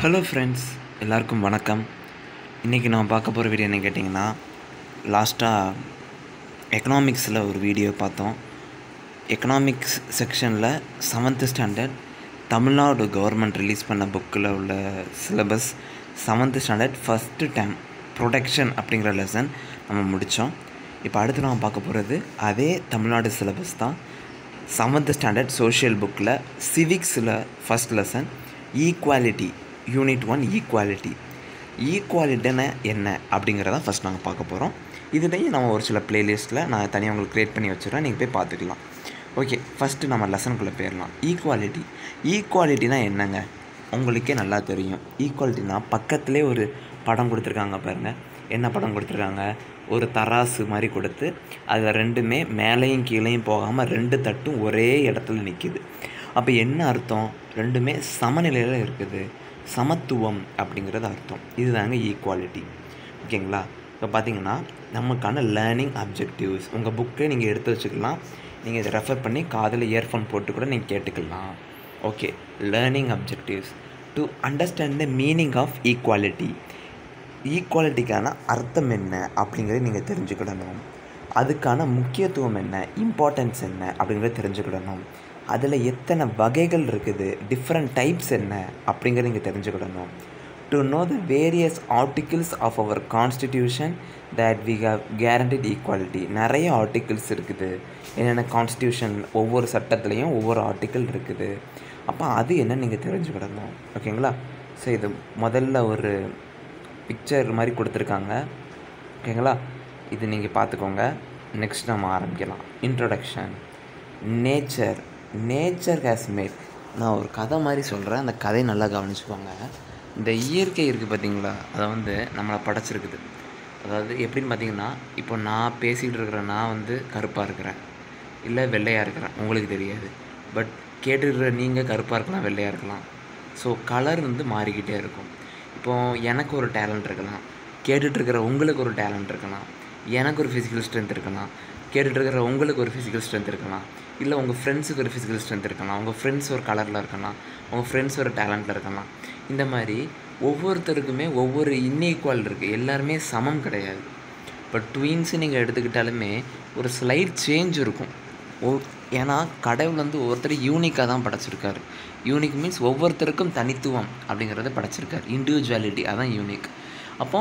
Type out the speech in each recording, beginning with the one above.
hello friends எல்லாருக்கும் வணக்கம் இன்றைக்கி நான் பார்க்க போகிற வீடியோ என்ன கேட்டிங்கன்னா லாஸ்ட்டாக எக்கனாமிக்ஸில் ஒரு வீடியோ பார்த்தோம் எக்கனாமிக்ஸ் செக்ஷனில் seventh standard Tamil Nadu government release பண்ண புக்கில் உள்ள syllabus seventh standard first time production அப்படிங்கிற லெசன் நம்ம முடித்தோம் இப்போ அடுத்து நம்ம பார்க்க போகிறது அதே தமிழ்நாடு சிலபஸ் தான் செவன்த்து ஸ்டாண்டர்ட் சோஷியல் புக்கில் சிவிக்ஸில் first lesson equality unit one equality ஈக்குவாலிட்டின்னு என்ன அப்படிங்கிறத ஃபஸ்ட் நாங்கள் பார்க்க போகிறோம் இதுலேயும் நம்ம ஒரு சில பிளேலிஸ்ட்டில் நான் தனியாக உங்களுக்கு க்ரியேட் பண்ணி வச்சுருவேன் நீங்கள் போய் பார்த்துக்கலாம் ஓகே ஃபஸ்ட்டு நம்ம லெசனுக்குள்ளே போயிடலாம் ஈக்குவாலிட்டி ஈக்குவாலிட்டினா என்னங்க உங்களுக்கே நல்லா தெரியும் ஈக்குவாலிட்டினா பக்கத்துலேயே ஒரு படம் கொடுத்துருக்காங்க பாருங்கள் என்ன படம் கொடுத்துருக்காங்க ஒரு தராசு மாதிரி கொடுத்து அதில் ரெண்டுமே மேலேயும் கீழேயும் போகாமல் ரெண்டு தட்டும் ஒரே இடத்துல நிற்கிது அப்போ என்ன அர்த்தம் ரெண்டுமே சமநிலையில் இருக்குது சமத்துவம் அப்படிங்கிறது அர்த்தம் இதுதாங்க ஈக்குவாலிட்டி ஓகேங்களா இப்போ பார்த்தீங்கன்னா நமக்கான லேர்னிங் அப்ஜெக்டிவ்ஸ் உங்கள் புக்கை நீங்கள் எடுத்து வச்சுக்கலாம் நீங்கள் இதை ரெஃபர் பண்ணி காதில் இயர்ஃபோன் போட்டு கூட நீங்கள் கேட்டுக்கலாம் okay learning objectives to understand the meaning of equality ஈக்குவாலிட்டிக்கான அர்த்தம் என்ன அப்படிங்கிறத நீங்கள் தெரிஞ்சுக்கிடணும் அதுக்கான முக்கியத்துவம் என்ன இம்பார்ட்டன்ஸ் என்ன அப்படிங்கிறத தெரிஞ்சுக்கிடணும் அதில் எத்தனை வகைகள் இருக்குது டிஃப்ரெண்ட் டைப்ஸ் என்ன அப்படிங்கிறத நீங்கள் தெரிஞ்சுக்கிடணும் to know the various articles of our constitution that we have guaranteed equality நிறைய ஆர்டிகிள்ஸ் இருக்குது என்னென்ன கான்ஸ்டியூஷன் ஒவ்வொரு சட்டத்துலேயும் ஒவ்வொரு ஆர்டிக்கிள் இருக்குது அப்போ அது என்ன நீங்கள் தெரிஞ்சுக்கிடணும் ஓகேங்களா ஸோ இது முதல்ல ஒரு பிக்சர் மாதிரி கொடுத்துருக்காங்க ஓகேங்களா இது நீங்கள் பார்த்துக்கோங்க நெக்ஸ்ட் நம்ம ஆரம்பிக்கலாம் introduction nature nature has made நான் ஒரு கதை மாதிரி சொல்கிறேன் அந்த கதையை நல்லா கவனிச்சுக்கோங்க இந்த இயற்கை இருக்குது பார்த்தீங்களா அதை வந்து நம்மளை படைச்சிருக்குது அதாவது எப்படின்னு பார்த்தீங்கன்னா இப்போ நான் பேசிகிட்டு இருக்கிற நான் வந்து கருப்பாக இருக்கிறேன் இல்லை வெள்ளையாக இருக்கிறேன் உங்களுக்கு தெரியாது பட் கேட்டுருக்கிற நீங்கள் கருப்பாக இருக்கலாம் வெள்ளையாக இருக்கலாம் ஸோ கலர் வந்து மாறிக்கிட்டே இருக்கும் இப்போது எனக்கு ஒரு டேலண்ட் இருக்கலாம் கேட்டுட்ருக்கிற உங்களுக்கு ஒரு டேலண்ட் இருக்கலாம் எனக்கு ஒரு ஃபிசிக்கல் ஸ்ட்ரென்த் இருக்கலாம் கேட்டுட்ருக்கிற உங்களுக்கு ஒரு ஃபிசிக்கல் ஸ்ட்ரென்த் இருக்கலாம் இல்லை உங்கள் ஃப்ரெண்ட்ஸுக்கு ஒரு ஃபிசிக்கல் ஸ்ட்ரென்த் இருக்கலாம் உங்கள் ஃப்ரெண்ட்ஸ் ஒரு கலரில் இருக்கலாம் உங்கள் ஃப்ரெண்ட்ஸ் ஒரு டேலண்ட்டில் இருக்கலாம் இந்த மாதிரி ஒவ்வொருத்தருக்குமே ஒவ்வொரு இன்ஈக்குவல் இருக்குது எல்லாருமே சமம் கிடையாது இப்போ ட்வீன்ஸு நீங்கள் எடுத்துக்கிட்டாலுமே ஒரு ஸ்லைட் சேஞ்ச் இருக்கும் ஓ ஏன்னா கடவுள் வந்து ஒவ்வொருத்தர் யூனிக்காக தான் படைச்சிருக்காரு யூனிக் மீன்ஸ் ஒவ்வொருத்தருக்கும் தனித்துவம் அப்படிங்கிறத படைச்சிருக்காரு இண்டிவிஜுவாலிட்டி அதான் யூனிக் அப்போ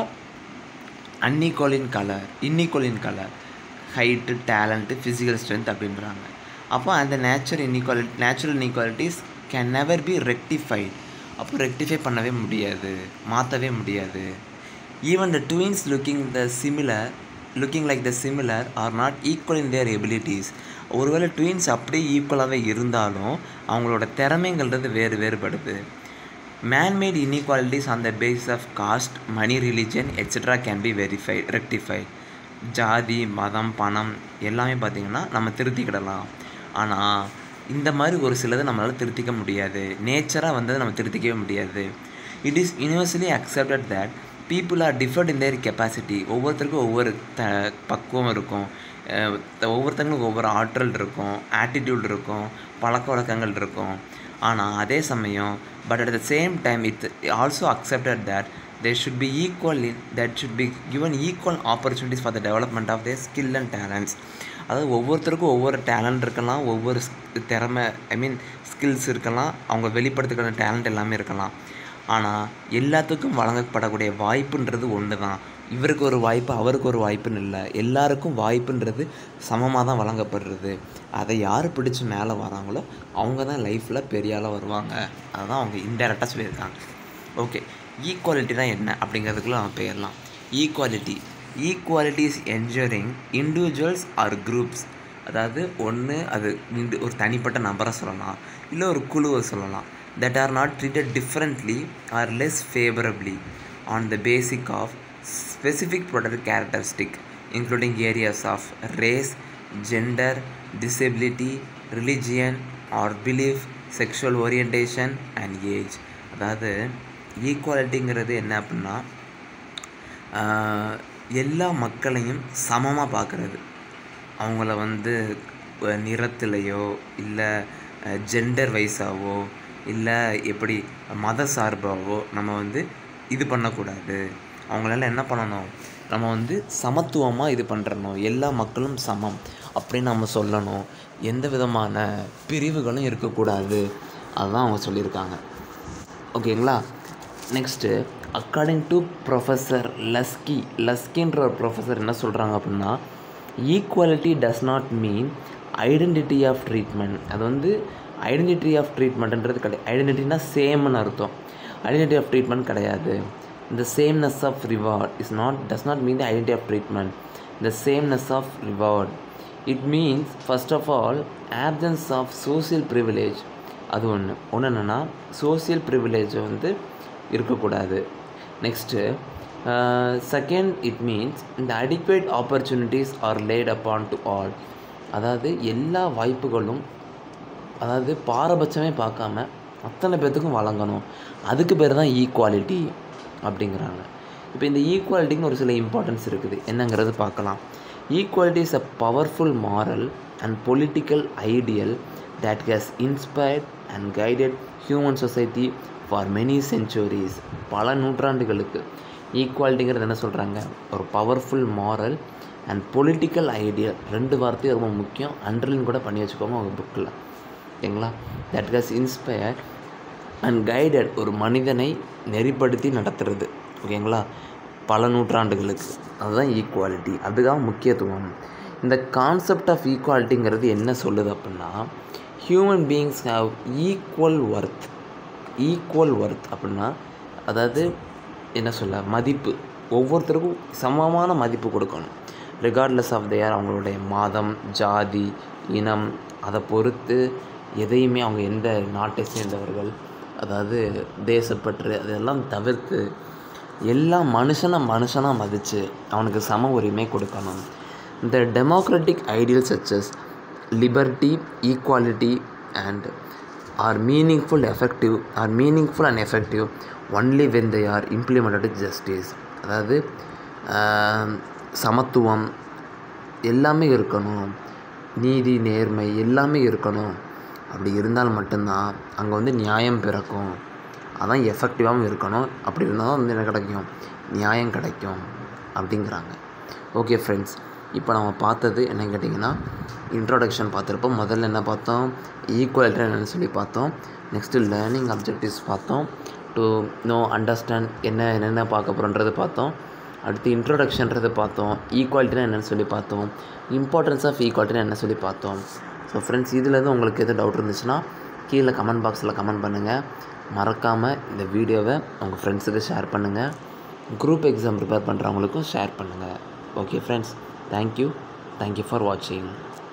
unequal in colour unequal in colour height talent physical strength அப்படின்றாங்க அப்போ அந்த nature inequality natural inequalities can never be rectified அப்போ ரெக்டிஃபை பண்ணவே முடியாது மாற்றவே முடியாது even the twins looking the similar looking like the similar are not equal in their abilities ஒருவேளை twins அப்படியே ஈக்குவலாகவே இருந்தாலும் அவங்களோட திறமைங்கிறது வேறு வேறுபடுது manmade inequalities on the basis of caste money religion etcetera can be verified rectified ஜாதி மதம் பணம் எல்லாமே பார்த்திங்கன்னா நம்ம திருத்திக்கிடலாம் ஆனால் இந்த மாதிரி ஒரு சிலதை நம்மளால் திருத்திக்க முடியாது நேச்சராக வந்ததை நம்ம திருத்திக்கவே முடியாது it is universally accepted that people are differed in their capacity ஒவ்வொருத்தருக்கும் ஒவ்வொரு த பக்குவம் இருக்கும் ஒவ்வொருத்தங்களுக்கும் ஒவ்வொரு ஆற்றல் இருக்கும் ஆட்டிடியூட் இருக்கும் பழக்க வழக்கங்கள் இருக்கும் ஆனால் அதே சமயம் but at the same time it also accepted that there should be equal in that should be given equal opportunities for the development of their skill and talents அதாவது ஒவ்வொருத்தருக்கும் ஒவ்வொரு டேலண்ட் இருக்கலாம் ஒவ்வொரு திறமை ஐ மீன் ஸ்கில்ஸ் இருக்கலாம் அவங்க வெளிப்படுத்துக்கிற talent எல்லாமே இருக்கலாம் ஆனால் எல்லாத்துக்கும் வழங்கப்படக்கூடிய வாய்ப்புன்றது ஒன்று தான் இவருக்கு ஒரு வாய்ப்பு அவருக்கு ஒரு வாய்ப்புன்னு இல்லை எல்லாருக்கும் வாய்ப்புன்றது சமமாக தான் வழங்கப்படுறது அதை யார் பிடிச்சி மேலே வராங்களோ அவங்க தான் லைஃப்பில் பெரிய ஆளாக வருவாங்க அதை தான் அவங்க இன்டெரக்டாக சொல்லியிருக்காங்க ஓகே ஈக்குவாலிட்டி தான் என்ன அப்படிங்கிறதுக்குள்ள நம்ம போயிடலாம் equality equality is ensuring individuals or groups அதாவது ஒன்று அது ஒரு தனிப்பட்ட நபரை சொல்லலாம் இல்லை ஒரு குழுவை சொல்லலாம் that are not treated differently or less favourably on the basic of specific protected characteristic including areas of race gender disability religion or belief sexual orientation and age அதாவது ஈக்குவாலிட்டிங்கிறது என்ன அப்படின்னா எல்லா மக்களையும் சமமாக பார்க்குறது அவங்கள வந்து நிறத்துலையோ இல்லை ஜெண்டர் வைஸாவோ இல்லை எப்படி மத சார்பாகவோ நம்ம வந்து இது பண்ணக்கூடாது அவங்களால என்ன பண்ணணும் நம்ம வந்து சமத்துவமாக இது பண்ணுறணும் எல்லா மக்களும் சமம் அப்படின்னு நம்ம சொல்லணும் எந்த விதமான பிரிவுகளும் இருக்கக்கூடாது அதுதான் அவங்க சொல்லியிருக்காங்க ஓகேங்களா next according to professor Laski லஸ்கின்ற ஒரு ப்ரொஃபஸர் என்ன சொல்கிறாங்க அப்படின்னா equality does not mean identity of treatment அது வந்து ஐடென்டிட்டி ஆஃப் ட்ரீட்மெண்ட்ன்றது கிடையாது ஐடென்டிட்டினா சேம்னு அர்த்தம் ஐடென்டிட்டி ஆஃப் ட்ரீட்மெண்ட் கிடையாது இந்த sameness of reward is not does not mean the identity of treatment இந்த sameness of reward it means first of all absence of social privilege அது ஒன்று ஒன்று என்னென்னா சோசியல் ப்ரிவிலேஜை வந்து இருக்கக்கூடாது நெக்ஸ்ட்டு செகண்ட் இட் மீன்ஸ் இந்த adequate opportunities are laid upon to all அதாவது எல்லா வாய்ப்புகளும் அதாவது பாரபட்சமே பார்க்காம அத்தனை பேர்த்துக்கும் வழங்கணும் அதுக்கு பேர் தான் ஈக்குவாலிட்டி அப்படிங்கிறாங்க இப்போ இந்த ஈக்குவாலிட்டிக்கு ஒரு சில இம்பார்ட்டன்ஸ் இருக்குது என்னங்கிறது பார்க்கலாம் equality is a powerful moral and political ideal that has inspired and guided human society for many centuries பல நூற்றாண்டுகளுக்கு ஈக்குவாலிட்டிங்கிறது என்ன சொல்கிறாங்க ஒரு powerful moral and political idea ரெண்டு வார்த்தையும் ரொம்ப முக்கியம் அண்டர்லைன் கூட பண்ணி வச்சுக்கோங்க உங்கள் புக்கில் ஓகேங்களா that has inspire and guided ஒரு மனிதனை நெறிப்படுத்தி நடத்துறது ஓகேங்களா பல நூற்றாண்டுகளுக்கு அதுதான் ஈக்குவாலிட்டி அதுதான் முக்கியத்துவம் இந்த கான்செப்ட் ஆஃப் ஈக்குவாலிட்டிங்கிறது என்ன சொல்லுது அப்படின்னா human beings have equal worth equal worth அப்படின்னா அதாவது என்ன சொல்ல மதிப்பு ஒவ்வொருத்தருக்கும் சமமான மதிப்பு கொடுக்கணும் ரிகார்ட்லெஸ் ஆஃப் தேர் அவங்களுடைய மதம் ஜாதி இனம் அதை பொறுத்து எதையுமே அவங்க எந்த நாட்டை சேர்ந்தவர்கள் அதாவது தேசப்பற்று அதெல்லாம் தவிர்த்து எல்லா மனுஷனை மனுஷனாக மதித்து அவனுக்கு சம உரிமை கொடுக்கணும் இந்த democratic ideal such as liberty equality and are meaningful effective are meaningful and effective only when they are implemented justice அதாவது சமத்துவம் எல்லாமே இருக்கணும் நீதி நேர்மை எல்லாமே இருக்கணும் அப்படி இருந்தால் மட்டும்தான் அங்கே வந்து நியாயம் பிறக்கும் அதான் எஃபெக்டிவாகவும் இருக்கணும் அப்படி இருந்தால் தான் வந்து என்ன கிடைக்கும் நியாயம் கிடைக்கும் அப்படிங்கிறாங்க ஓகே ஃப்ரெண்ட்ஸ் இப்போ நம்ம பார்த்தது என்னன்னு கேட்டிங்கன்னா இன்ட்ரோடக்ஷன் பார்த்துருப்போம் முதல்ல என்ன பார்த்தோம் ஈக்குவாலிட்டி என்னென்னு சொல்லி பார்த்தோம் நெக்ஸ்ட்டு லேர்னிங் அப்ஜெக்டிவ்ஸ் பார்த்தோம் டு நோ அண்டர்ஸ்டாண்ட் என்ன என்னென்ன பார்க்க போகிறோன்றது பார்த்தோம் அடுத்து இன்ட்ரோடக்ஷன்றது பார்த்தோம் ஈக்குவாலிட்டினா என்னென்னு சொல்லி பார்த்தோம் இம்பார்ட்டன்ஸ் ஆஃப் ஈக்குவாலிட்டினா என்ன சொல்லி பார்த்தோம் ஸோ ஃப்ரெண்ட்ஸ் இதில் எதுவும் உங்களுக்கு எதுவும் டவுட் இருந்துச்சுன்னா கீழே கமெண்ட் பாக்ஸில் கமெண்ட் பண்ணுங்கள் மறக்காமல் இந்த வீடியோவை உங்கள் ஃப்ரெண்ட்ஸுக்கு ஷேர் பண்ணுங்கள் குரூப் எக்ஸாம் ப்ரிப்பேர் பண்ணுறவங்களுக்கும் ஷேர் பண்ணுங்கள் okay friends thank you thank you for வாட்சிங்